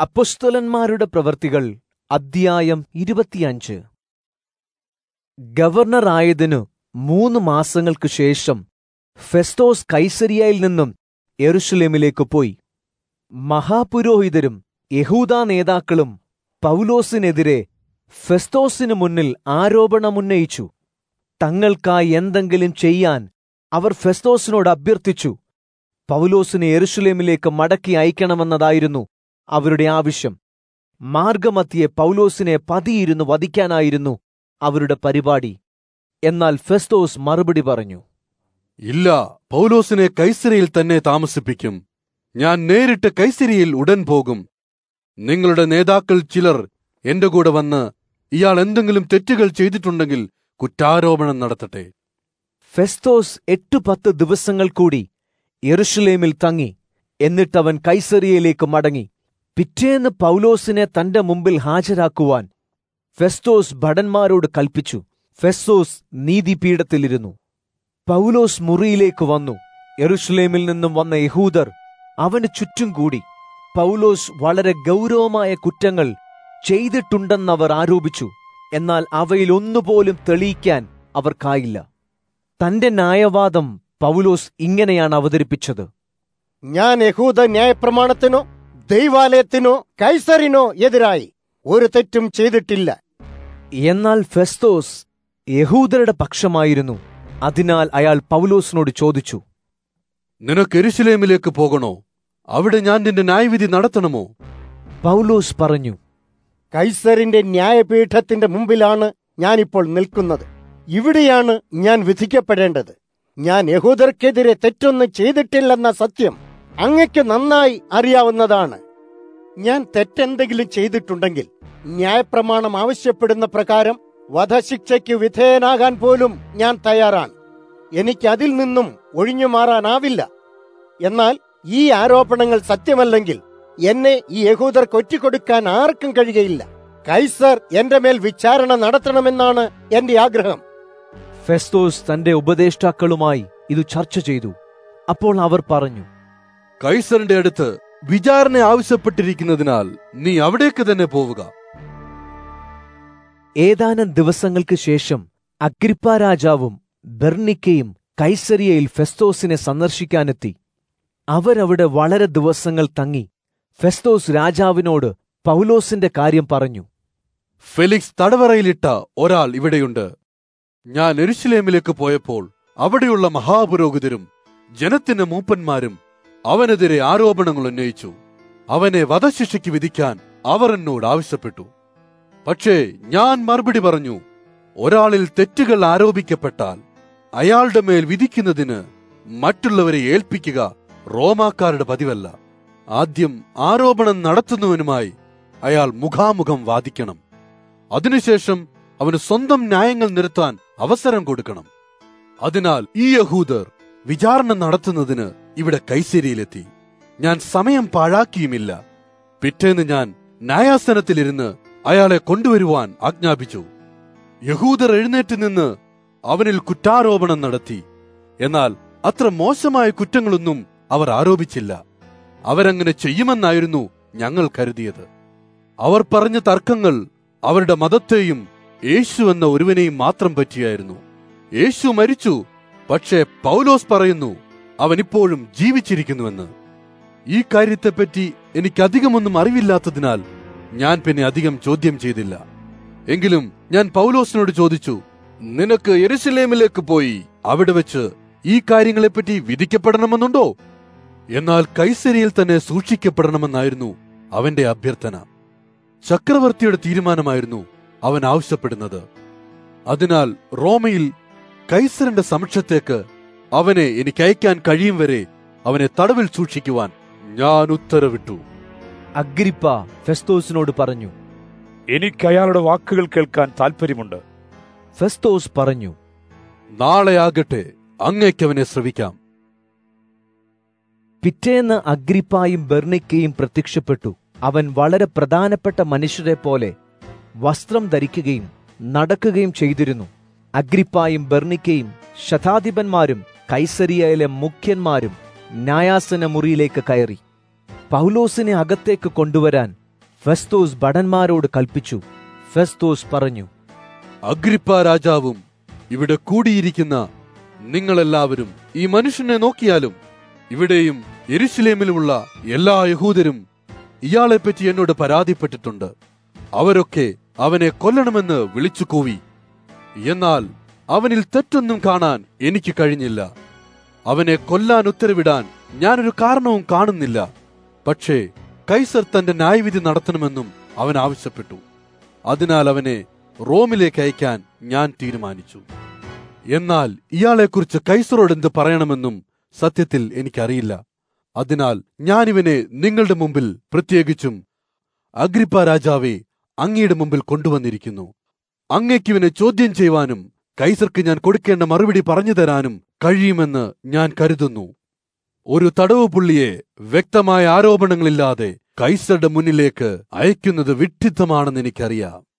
അപ്പൊസ്തലന്മാരുടെ പ്രവർത്തികൾ അദ്ധ്യായം ഇരുപത്തിയഞ്ച് ഗവർണറായതിനു മൂന്ന് മാസങ്ങൾക്ക് ശേഷം ഫെസ്തോസ് കൈസരിയയിൽ നിന്നും യെരുഷലേമിലേക്ക് പോയി മഹാപുരോഹിതരും യഹൂദാ നേതാക്കളും പൗലോസിനെതിരെ ഫെസ്തോസിനു മുന്നിൽ ആരോപണമുന്നയിച്ചു തങ്ങൾക്കായി എന്തെങ്കിലും ചെയ്യാൻ അവർ ഫെസ്തോസിനോട് അഭ്യർത്ഥിച്ചു പൗലോസിനെ യെരുഷലേമിലേക്ക് മടക്കി അയക്കണമെന്നതായിരുന്നു അവരുടെ ആവശ്യം മാർഗമധ്യേ പൗലോസിനെ പതിയിരുന്നു വധിക്കാനായിരുന്നു അവരുടെ പരിപാടി എന്നാൽ ഫെസ്തോസ് മറുപടി പറഞ്ഞു ഇല്ല പൗലോസിനെ കൈസരിയിൽ തന്നെ താമസിപ്പിക്കും ഞാൻ നേരിട്ട് കൈസരിയിൽ ഉടൻ പോകും നിങ്ങളുടെ നേതാക്കൾ ചിലർ എന്റെ കൂടെ വന്ന് ഇയാൾ എന്തെങ്കിലും തെറ്റുകൾ ചെയ്തിട്ടുണ്ടെങ്കിൽ കുറ്റാരോപണം നടത്തട്ടെ ഫെസ്തോസ് എട്ടു പത്ത് ദിവസങ്ങൾ കൂടി യെറുഷലേമിൽ തങ്ങി എന്നിട്ടവൻ കൈസറിയയിലേക്ക് മടങ്ങി പിറ്റേന്ന് പൗലോസിനെ തന്റെ മുമ്പിൽ ഹാജരാക്കുവാൻ ഫെസ്തോസ് ഭടന്മാരോട് കൽപ്പിച്ചു ഫെസ്തോസ് നീതിപീഠത്തിലിരുന്നു പൗലോസ് മുറിയിലേക്ക് വന്നു യെറുഷലേമിൽ നിന്നും വന്ന യഹൂദർ അവന് ചുറ്റും കൂടി പൗലോസ് വളരെ ഗൗരവമായ കുറ്റങ്ങൾ ചെയ്തിട്ടുണ്ടെന്നവർ ആരോപിച്ചു എന്നാൽ അവയിലൊന്നുപോലും തെളിയിക്കാൻ അവർക്കായില്ല തന്റെ ന്യായവാദം പൗലോസ് ഇങ്ങനെയാണ് അവതരിപ്പിച്ചത് ഞാൻ യഹൂദ ന്യായപ്രമാണത്തിനോ ദൈവാലയത്തിനോ കൈസറിനോ എതിരായി ഒരു തെറ്റും ചെയ്തിട്ടില്ല എന്നാൽ ഫെസ്തോസ് യഹൂദരുടെ പക്ഷമായിരുന്നു അതിനാൽ അയാൾ പൗലോസിനോട് ചോദിച്ചു നിനക്ക് എരുശലേമിലേക്ക് പോകണോ അവിടെ ഞാൻ നിന്റെ ന്യായവിധി നടത്തണമോ പൗലോസ് പറഞ്ഞു കൈസറിന്റെ ന്യായപീഠത്തിന്റെ മുമ്പിലാണ് ഞാനിപ്പോൾ നിൽക്കുന്നത് ഇവിടെയാണ് ഞാൻ വിധിക്കപ്പെടേണ്ടത് ഞാൻ യഹൂദർക്കെതിരെ തെറ്റൊന്നും ചെയ്തിട്ടില്ലെന്ന സത്യം അങ്ങയ്ക്ക് നന്നായി അറിയാവുന്നതാണ് ഞാൻ തെറ്റെന്തെങ്കിലും ചെയ്തിട്ടുണ്ടെങ്കിൽ ന്യായപ്രമാണം ആവശ്യപ്പെടുന്ന പ്രകാരം വധശിക്ഷയ്ക്ക് വിധേയനാകാൻ പോലും ഞാൻ തയ്യാറാണ് എനിക്ക് അതിൽ നിന്നും ഒഴിഞ്ഞു മാറാനാവില്ല എന്നാൽ ഈ ആരോപണങ്ങൾ സത്യമല്ലെങ്കിൽ എന്നെ ഈ യഹൂദർക്ക് ഒറ്റിക്കൊടുക്കാൻ ആർക്കും കഴിയുകയില്ല കൈസർ എന്റെ മേൽ വിചാരണ നടത്തണമെന്നാണ് എന്റെ ആഗ്രഹം ഫെസ്തോസ് തന്റെ ഉപദേഷ്ടാക്കളുമായി ഇത് ചർച്ച ചെയ്തു അപ്പോൾ അവർ പറഞ്ഞു കൈസറിന്റെ അടുത്ത് വിചാരണ ആവശ്യപ്പെട്ടിരിക്കുന്നതിനാൽ നീ അവിടേക്ക് തന്നെ പോവുക ഏതാനും ദിവസങ്ങൾക്ക് ശേഷം അഗ്രിപ്പ രാജാവും ബെർണിക്കയും കൈസരിയയിൽ ഫെസ്തോസിനെ സന്ദർശിക്കാനെത്തി അവരവിടെ വളരെ ദിവസങ്ങൾ തങ്ങി ഫെസ്തോസ് രാജാവിനോട് പൗലോസിന്റെ കാര്യം പറഞ്ഞു ഫെലിക്സ് തടവറയിലിട്ട ഒരാൾ ഇവിടെയുണ്ട് ഞാൻ എരുശലേമിലേക്ക് പോയപ്പോൾ അവിടെയുള്ള മഹാപുരോഹിതരും ജനത്തിന്റെ മൂപ്പന്മാരും അവനെതിരെ ആരോപണങ്ങൾ ഉന്നയിച്ചു അവനെ വധശിക്ഷയ്ക്ക് വിധിക്കാൻ അവർ എന്നോട് ആവശ്യപ്പെട്ടു പക്ഷേ ഞാൻ മറുപടി പറഞ്ഞു ഒരാളിൽ തെറ്റുകൾ ആരോപിക്കപ്പെട്ടാൽ അയാളുടെ മേൽ വിധിക്കുന്നതിന് മറ്റുള്ളവരെ ഏൽപ്പിക്കുക റോമാക്കാരുടെ പതിവല്ല ആദ്യം ആരോപണം നടത്തുന്നവനുമായി അയാൾ മുഖാമുഖം വാദിക്കണം അതിനുശേഷം അവന് സ്വന്തം ന്യായങ്ങൾ നിരത്താൻ അവസരം കൊടുക്കണം അതിനാൽ ഈ യഹൂദർ വിചാരണ നടത്തുന്നതിന് ഇവിടെ കൈസരിയിലെത്തി ഞാൻ സമയം പാഴാക്കിയുമില്ല പിറ്റേന്ന് ഞാൻ ന്യായാസനത്തിലിരുന്ന് അയാളെ കൊണ്ടുവരുവാൻ ആജ്ഞാപിച്ചു യഹൂദർ എഴുന്നേറ്റ് നിന്ന് അവനിൽ കുറ്റാരോപണം നടത്തി എന്നാൽ അത്ര മോശമായ കുറ്റങ്ങളൊന്നും അവർ ആരോപിച്ചില്ല അവരങ്ങനെ ചെയ്യുമെന്നായിരുന്നു ഞങ്ങൾ കരുതിയത് അവർ പറഞ്ഞ തർക്കങ്ങൾ അവരുടെ മതത്തെയും യേശു എന്ന ഒരുവനെയും മാത്രം പറ്റിയായിരുന്നു യേശു മരിച്ചു പക്ഷേ പൗലോസ് പറയുന്നു അവൻ ഇപ്പോഴും ജീവിച്ചിരിക്കുന്നുവെന്ന് ഈ കാര്യത്തെപ്പറ്റി എനിക്കധികമൊന്നും അറിവില്ലാത്തതിനാൽ ഞാൻ പിന്നെ അധികം ചോദ്യം ചെയ്തില്ല എങ്കിലും ഞാൻ പൗലോസിനോട് ചോദിച്ചു നിനക്ക് യെരുശലേമിലേക്ക് പോയി അവിടെ വെച്ച് ഈ കാര്യങ്ങളെപ്പറ്റി വിധിക്കപ്പെടണമെന്നുണ്ടോ എന്നാൽ കൈസരിയിൽ തന്നെ സൂക്ഷിക്കപ്പെടണമെന്നായിരുന്നു അവന്റെ അഭ്യർത്ഥന ചക്രവർത്തിയുടെ തീരുമാനമായിരുന്നു അവൻ ആവശ്യപ്പെടുന്നത് അതിനാൽ റോമയിൽ കൈസറിന്റെ സമക്ഷത്തേക്ക് അവനെ എനിക്ക് അയക്കാൻ കഴിയും വരെ അവനെ തടവിൽ സൂക്ഷിക്കുവാൻ ഞാൻ ഉത്തരവിട്ടു അഗ്രിപ്പ ഫെസ്തോസിനോട് പറഞ്ഞു എനിക്ക് അയാളുടെ വാക്കുകൾ കേൾക്കാൻ താല്പര്യമുണ്ട് ഫെസ്തോസ് പറഞ്ഞു നാളെ ആകട്ടെ അങ്ങേക്കവനെ ശ്രവിക്കാം പിറ്റേന്ന് അഗ്രിപ്പായും ബെർണിക്കയും പ്രത്യക്ഷപ്പെട്ടു അവൻ വളരെ പ്രധാനപ്പെട്ട മനുഷ്യരെ പോലെ വസ്ത്രം ധരിക്കുകയും നടക്കുകയും ചെയ്തിരുന്നു അഗ്രിപ്പായും ബെർണിക്കയും ശതാധിപന്മാരും കൈസരിയയിലെ മുഖ്യന്മാരും ന്യായാസന മുറിയിലേക്ക് കയറി പൗലോസിനെ അകത്തേക്ക് കൊണ്ടുവരാൻ ഫെസ്തോസ് ഭടന്മാരോട് കൽപ്പിച്ചു ഫെസ്തോസ് പറഞ്ഞു അഗ്രിപ്പ രാജാവും ഇവിടെ കൂടിയിരിക്കുന്ന നിങ്ങളെല്ലാവരും ഈ മനുഷ്യനെ നോക്കിയാലും ഇവിടെയും എരുശലേമിലുമുള്ള എല്ലാ യഹൂദരും ഇയാളെപ്പറ്റി എന്നോട് പരാതിപ്പെട്ടിട്ടുണ്ട് അവരൊക്കെ അവനെ കൊല്ലണമെന്ന് വിളിച്ചു കൂവി എന്നാൽ അവനിൽ തെറ്റൊന്നും കാണാൻ എനിക്ക് കഴിഞ്ഞില്ല അവനെ കൊല്ലാൻ ഉത്തരവിടാൻ ഞാനൊരു കാരണവും കാണുന്നില്ല പക്ഷേ കൈസർ തന്റെ ന്യായവിധി നടത്തണമെന്നും അവൻ ആവശ്യപ്പെട്ടു അതിനാൽ അവനെ റോമിലേക്ക് അയക്കാൻ ഞാൻ തീരുമാനിച്ചു എന്നാൽ ഇയാളെക്കുറിച്ച് കൈസറോട് എന്ത് പറയണമെന്നും സത്യത്തിൽ എനിക്കറിയില്ല അതിനാൽ ഞാനിവനെ നിങ്ങളുടെ മുമ്പിൽ പ്രത്യേകിച്ചും അഗ്രിപ്പ രാജാവെ അങ്ങയുടെ മുമ്പിൽ കൊണ്ടുവന്നിരിക്കുന്നു അങ്ങയ്ക്കിവനെ ചോദ്യം ചെയ്യുവാനും കൈസർക്ക് ഞാൻ കൊടുക്കേണ്ട മറുപടി പറഞ്ഞു തരാനും കഴിയുമെന്ന് ഞാൻ കരുതുന്നു ഒരു തടവ് പുള്ളിയെ വ്യക്തമായ ആരോപണങ്ങളില്ലാതെ കൈസറുടെ മുന്നിലേക്ക് അയക്കുന്നത് വിഡ്ഢിത്തമാണെന്ന് എനിക്കറിയാം